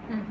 ம்.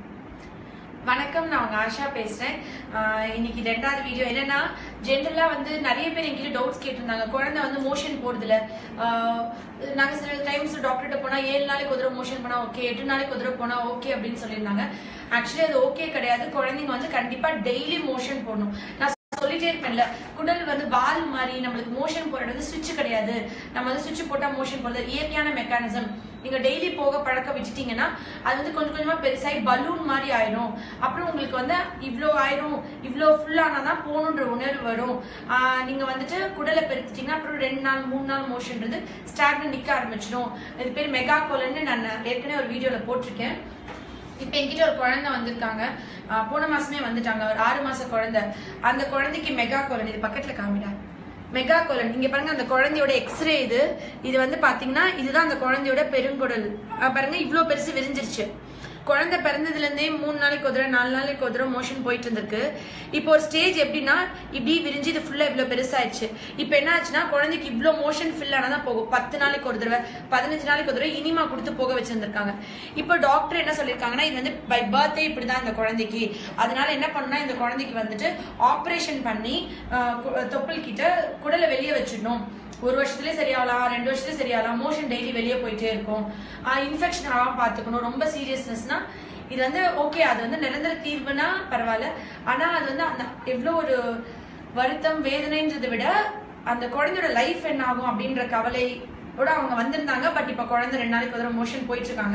வணக்கம் நான் உங்க ஆஷா பேசுறேன் ஆஹ் இன்னைக்கு ரெண்டாவது வீடியோ என்னன்னா ஜென்ரலா வந்து நிறைய பேர் என்கிட்ட டவுட்ஸ் கேட்டிருந்தாங்க குழந்தை வந்து மோஷன் போறதுல ஆஹ் நாங்க சில டைம்ஸ் டாக்டர்கிட்ட போனா ஏழு நாளைக்கு ஒரு தடவை மோஷன் போனா ஓகே எட்டு நாளைக்கு ஒரு தடவை போனா ஓகே அப்படின்னு சொல்லியிருந்தாங்க ஆக்சுவலி அது ஓகே கிடையாது குழந்தைங்க வந்து கண்டிப்பா டெய்லி மோஷன் போடணும் நான் சொல்லிட்டே இருப்பேன்ல குடல் வந்து வால் மாதிரி நம்மளுக்கு மோஷன் போறது வந்து சுவிட்ச் கிடையாது நம்ம வந்து சுவிட்ச் போட்டா மோஷன் போறது இயற்கையான மெக்கானிசம் நீங்க டெய்லி போக பழக்க விட்டுட்டீங்கன்னா அது வந்து கொஞ்சம் கொஞ்சமா பெருசாகி பலூன் மாதிரி ஆயிரும் அப்புறம் உங்களுக்கு வந்து இவ்வளோ ஆயிரும் இவ்வளோ ஃபுல்லானாதான் போகணுன்ற உணர்வு வரும் ஆஹ் நீங்க வந்துட்டு குடலை பெருத்துட்டீங்கன்னா அப்புறம் ரெண்டு நாள் மூணு நாள் மோஷன்றது ஸ்டாக்னு நிக்க ஆரம்பிச்சிடும் இது பேர் மெகா கோலன்னு நான் ஏற்கனவே ஒரு வீடியோல போட்டிருக்கேன் இப்போ என்கிட்ட ஒரு குழந்தை வந்திருக்காங்க ஆஹ் போன மாசமே வந்துட்டாங்க ஒரு ஆறு மாச குழந்தை அந்த குழந்தைக்கு மெகா கோலன் இது பக்கத்துல காமிடா மெகா கோலன் இங்க பாருங்க அந்த குழந்தையோட எக்ஸ்ரே இது இது வந்து பாத்தீங்கன்னா இதுதான் அந்த குழந்தையோட பெருங்குடல் ஆஹ் பாருங்க இவ்ளோ பெருசு விரிஞ்சிருச்சு குழந்தை பிறந்ததுல இருந்தே மூணு நாளைக்கு ஒரு தடவை நாலு நாளைக்கு ஒரு தடவை மோஷன் போயிட்டு இருந்திருக்கு இப்போ ஒரு ஸ்டேஜ் எப்படின்னா இப்படி விரிஞ்சு இது ஃபுல்லா இவ்வளவு பெருசாயிடுச்சு இப்போ என்ன ஆச்சுன்னா குழந்தைக்கு இவ்வளோ மோஷன் ஃபில் ஆனாதான் போகும் பத்து நாளைக்கு ஒரு தடவை பதினஞ்சு நாளைக்கு ஒரு தடவை இனிமா கொடுத்து போக வச்சிருந்திருக்காங்க இப்போ டாக்டர் என்ன சொல்லியிருக்காங்கன்னா இது வந்து பை பர்த்டே இப்படிதான் இந்த குழந்தைக்கு அதனால என்ன பண்ணா இந்த குழந்தைக்கு வந்துட்டு ஆப்ரேஷன் பண்ணி ஆஹ், கு- தொப்புள் கிட்ட குடலை வெளியே வச்சிடணும் ஒரு வருஷத்துலயே சரியாகலாம் ரெண்டு வருஷத்துலயே சரியாகலாம் மோஷன் டெய்லி வெளியே போயிட்டே இருக்கும் இன்ஃபெக்ஷன் ஆகாம பார்த்துக்கணும் ரொம்ப சீரியஸ்னஸ்னா இது வந்து ஓகே அது வந்து நிரந்தர தீர்வுனா பரவாயில்ல ஆனா அது வந்து அந்த எவ்வளோ ஒரு வருத்தம் வேதனைன்றதை விட அந்த குழந்தையோட லைஃப் என்ன ஆகும் அப்படின்ற கவலையோட அவங்க வந்திருந்தாங்க பட் இப்ப குழந்தை ரெண்டு நாளைக்கு ஒரு மோஷன் போயிட்டு இருக்காங்க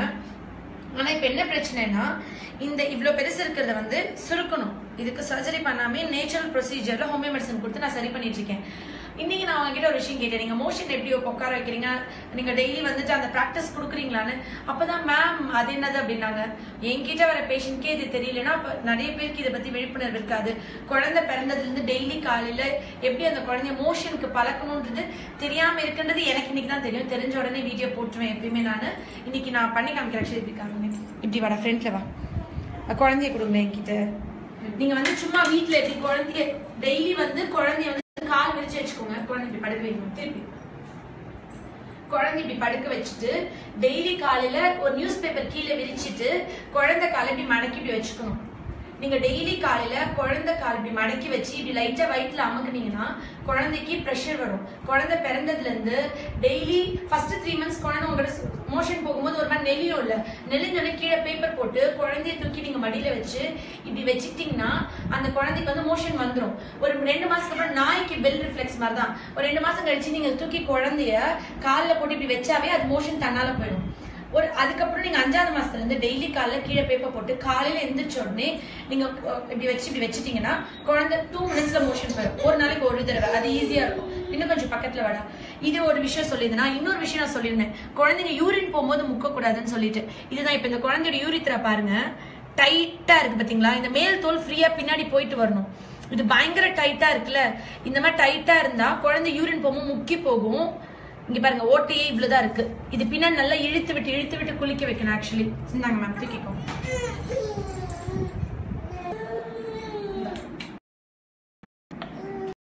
ஆனா இப்ப என்ன பிரச்சனைனா இந்த இவ்ளோ பெருசு இருக்கிறத வந்து சுருக்கணும் இதுக்கு சர்ஜரி பண்ணாமே நேச்சுரல் ப்ரொசீஜர்ல ஹோமியோ மெடிசன் கொடுத்து நான் சரி பண்ணிட்டு இருக்கேன் இன்னைக்கு நான் அவங்க கிட்ட ஒரு விஷயம் கேட்டேன் நீங்க மோஷன் எப்படி உட்கார வைக்கிறீங்க நீங்க டெய்லி வந்துட்டு அந்த ப்ராக்டிஸ் கொடுக்குறீங்களான்னு அப்பதான் மேம் அது என்னது அப்படின்னாங்க என்கிட்ட வர பேஷண்ட்கே இது தெரியலன்னா அப்ப நிறைய பேருக்கு இதை பத்தி விழிப்புணர்வு இருக்காது குழந்தை பிறந்ததுல இருந்து டெய்லி காலையில எப்படி அந்த குழந்தைய மோஷனுக்கு பழக்கணுன்றது தெரியாம இருக்குன்றது எனக்கு இன்னைக்கு தான் தெரியும் தெரிஞ்ச உடனே வீடியோ போட்டுருவேன் எப்பயுமே நான் இன்னைக்கு நான் பண்ணி காமிக்கிறேன் actually இப்படி காமிங்க இப்படி வர ஃப்ரெண்ட்ல வா அஹ் குழந்தைய கொடுங்க என்கிட்ட நீங்க வந்து சும்மா வீட்ல எப்படி குழந்தைய டெய்லி வந்து குழந்தைய வந்து கால் விரிச்சு வச்சுக்கோங்க குழந்தை இப்படி படுக்க வைக்கணும் திருப்பி குழந்தை இப்படி படுக்க வச்சுட்டு டெய்லி காலையில ஒரு நியூஸ் பேப்பர் கீழே விரிச்சிட்டு குழந்தை காலை இப்படி மடக்கி இப்படி வச்சுக்கணும் நீங்க டெய்லி காலையில குழந்தை கால் இப்படி மடக்கி வச்சு இப்படி லைட்டா வயிற்றுல அமுக்குனீங்கன்னா குழந்தைக்கு ப்ரெஷர் வரும் குழந்தை பிறந்ததுல இருந்து டெய்லி ஃபர்ஸ்ட் த்ரீ மந்த்ஸ் குழந்தை உங்களோட மோஷன் போகும்போது ஒரு மாதிரி நெளியும் இல்ல நெளிஞ்சோடனே கீழே பேப்பர் போட்டு குழந்தைய தூக்கி நீங்க மடியில வச்சு இப்படி வச்சுக்கிட்டீங்கன்னா அந்த குழந்தைக்கு வந்து மோஷன் வந்துரும் ஒரு ரெண்டு மாசத்துக்கு அப்புறம் நாய்க்கு பெல் ரிஃப்ளெக்ஸ் மாதிரி தான் ஒரு ரெண்டு மாசம் கழிச்சு நீங்க தூக்கி குழந்தைய காலில் போட்டு இப்படி வச்சாவே அது மோஷன் தன்னால போயிடும் ஒரு அதுக்கப்புறம் நீங்க அஞ்சாவது மாசத்துல இருந்து டெய்லி காலைல கீழே பேப்பர் போட்டு காலையில எந்திரிச்ச உடனே நீங்க அஹ், இப்படி வச்சு இப்படி வச்சிட்டீங்கன்னா குழந்தை டூ மினிட்ஸ்ல மோஷன் போயிடும் ஒரு நாளைக்கு ஒரு தடவை அது ஈஸியா இருக்கும் இன்னும் கொஞ்சம் பக்கத்துல வாடா இது ஒரு விஷயம் சொல்லியிருந்தேன் இன்னொரு விஷயம் நான் சொல்லியிருந்தேன் குழந்தைங்க யூரின் போகும்போது முக்க கூடாதுன்னு சொல்லிட்டு இதுதான் இப்ப இந்த குழந்தையோட யூரித்திர பாருங்க டைட்டா இருக்கு பாத்தீங்களா இந்த மேல் தோல் ஃப்ரீயா பின்னாடி போயிட்டு வரணும் இது பயங்கர டைட்டா இருக்குல்ல இந்த மாதிரி டைட்டா இருந்தா குழந்தை யூரின் போகும்போது முக்கி போகும் இங்க பாருங்க ஓட்டையே இவ்வளவுதான் இருக்கு இது பின்னாடி நல்லா இழுத்து விட்டு இழுத்து விட்டு குளிக்க வைக்கணும் ஆக்சுவலி இந்தாங்க மேம் தூக்கிக்கோ